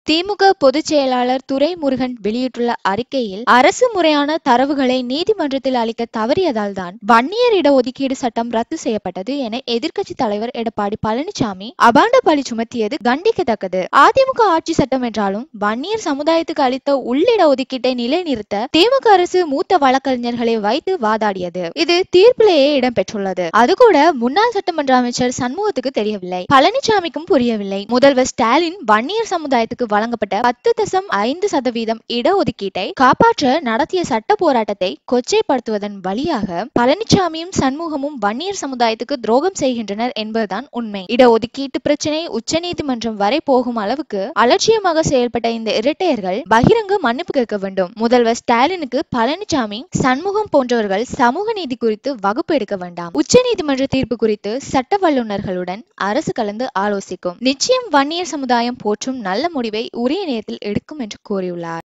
திமுக பொதுச் செயலாளர் துரைமுருகன் வெளியிட்டுள்ள அறிக்கையில் அரசு முறையான தரவுகளை நீதிமன்றத்தில் அளிக்க தவறியதால் தான் வன்னியர் இடஒதுக்கீடு சட்டம் ரத்து செய்யப்பட்டது என எதிர்க்கட்சி தலைவர் எடப்பாடி பழனிசாமி அபாண்ட பழி சுமத்தியது கண்டிக்கத்தக்கது அதிமுக ஆட்சி சட்டம் என்றாலும் வன்னியர் சமுதாயத்துக்கு அளித்த உள்ளிட ஒதுக்கீட்டை நிலைநிறுத்த திமுக அரசு மூத்த வழக்கறிஞர்களை வைத்து வாதாடியது இது தீர்ப்பிலேயே இடம்பெற்றுள்ளது அது கூட முன்னாள் சட்டமன்ற அமைச்சர் சண்முகத்துக்கு தெரியவில்லை பழனிசாமிக்கும் புரியவில்லை முதல்வர் ஸ்டாலின் வன்னியர் சமுதாயத்துக்கு வழங்கப்பட்ட பத்து தசம் ஐந்து சதவீதம் இடஒதுக்கீட்டை காப்பாற்ற நடத்திய சட்ட போராட்டத்தை கொச்சைப்படுத்துவதன் வழியாக பழனிசாமியும் சண்முகமும் வன்னியர் சமுதாயத்துக்கு துரோகம் செய்கின்றனர் என்பதுதான் உண்மை இடஒதுக்கீட்டு பிரச்சனை உச்சநீதிமன்றம் வரை போகும் அளவுக்கு அலட்சியமாக செயல்பட்ட இந்த இரட்டையர்கள் பகிரங்க மன்னிப்பு கேட்க வேண்டும் முதல்வர் ஸ்டாலினுக்கு பழனிசாமி சண்முகம் போன்றவர்கள் சமூக நீதி குறித்து வகுப்பு எடுக்க வேண்டாம் உச்சநீதிமன்ற தீர்ப்பு குறித்து சட்ட வல்லுநர்களுடன் அரசு கலந்து ஆலோசிக்கும் நிச்சயம் வன்னியர் சமுதாயம் போற்றும் நல்ல முடிவை உரிய நேரத்தில் எடுக்கும் என்று கூறியுள்ளார்